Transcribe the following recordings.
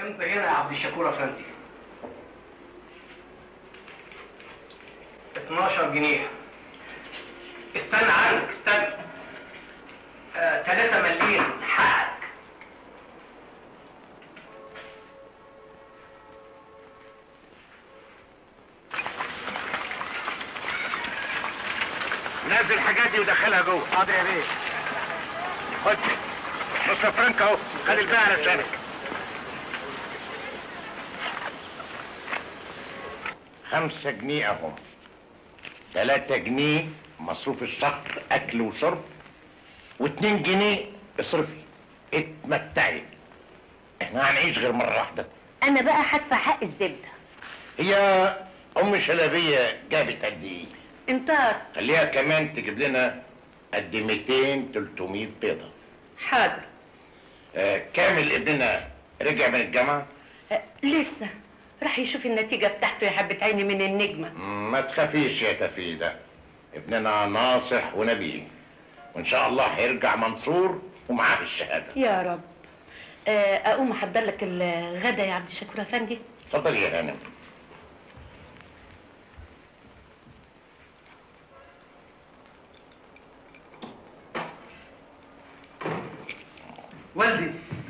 كم بينة يا عبد الشكور افندي 12 جنيه استنى عنك استنى آه 3 مليون حقك نزل الحاجات دي ودخلها جوه حاضر يا بيه خد نص فرنك اهو خلي الباقي على لسانك خمسة جنيه اهم تلاتة جنيه مصروف الشهر اكل وشرب واتنين جنيه اصرفي اتمتعي احنا هنعيش غير مرة واحدة انا بقى هدفع حق الزبده هي ام شلبية جابت قد ايه انطار خليها كمان تجيب لنا قد 200 300 بيضة حاضر آه كامل ابننا رجع من الجامعة أه لسه راح يشوف النتيجه بتاعته يا حبه عيني من النجمه ما تخافيش يا تفيدة ابننا ناصح ونبيل وان شاء الله هيرجع منصور ومعاه الشهادة يا رب أه اقوم احضر لك الغدا يا عبد الشكور افندي اتفضل يا هانم والدي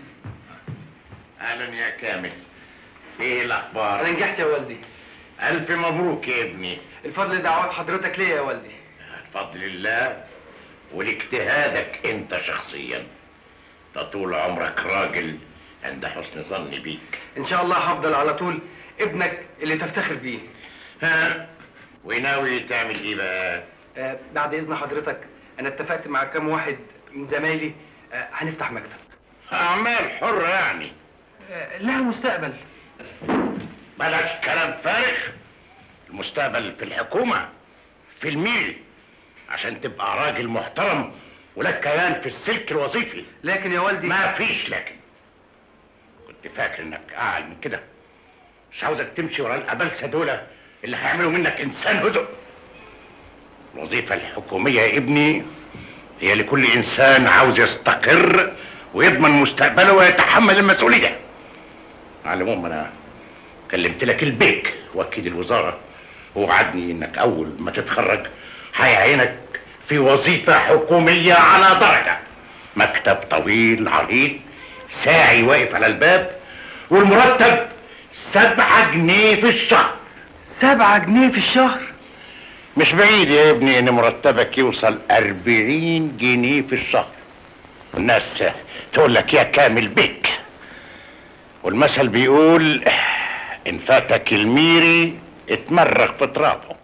اهلا يا كامل ايه الاخبار انا نجحت يا والدي الف مبروك يا ابني الفضل دعوات حضرتك ليا يا والدي بفضل الله ولاجتهادك انت شخصيا ده طول عمرك راجل عند حسن ظني بيك ان شاء الله هفضل على طول ابنك اللي تفتخر بيه ها وناوي تعمل ايه بقى آه بعد اذن حضرتك انا اتفقت مع كام واحد من زمايلي آه هنفتح مكتب اعمال حرة يعني آه لها مستقبل بلاش كلام فارغ المستقبل في الحكومة في الميل عشان تبقى راجل محترم ولك كيان في السلك الوظيفي لكن يا والدي ما فيش لكن كنت فاكر انك اعلى من كده مش عاوزك تمشي ورا الابلسه دول اللي هيعملوا منك انسان هزء الوظيفه الحكوميه يا ابني هي لكل انسان عاوز يستقر ويضمن مستقبله ويتحمل المسؤوليه على العموم انا كلمت لك البيك وكيل الوزاره ووعدني انك اول ما تتخرج هيعينك في وظيفه حكوميه على درجه مكتب طويل عريض ساعي واقف على الباب والمرتب سبعة جنيه في الشهر سبعة جنيه في الشهر مش بعيد يا ابني ان مرتبك يوصل أربعين جنيه في الشهر الناس تقول لك يا كامل بيك والمثل بيقول ان فاتك الميري اتمرغ في ترابه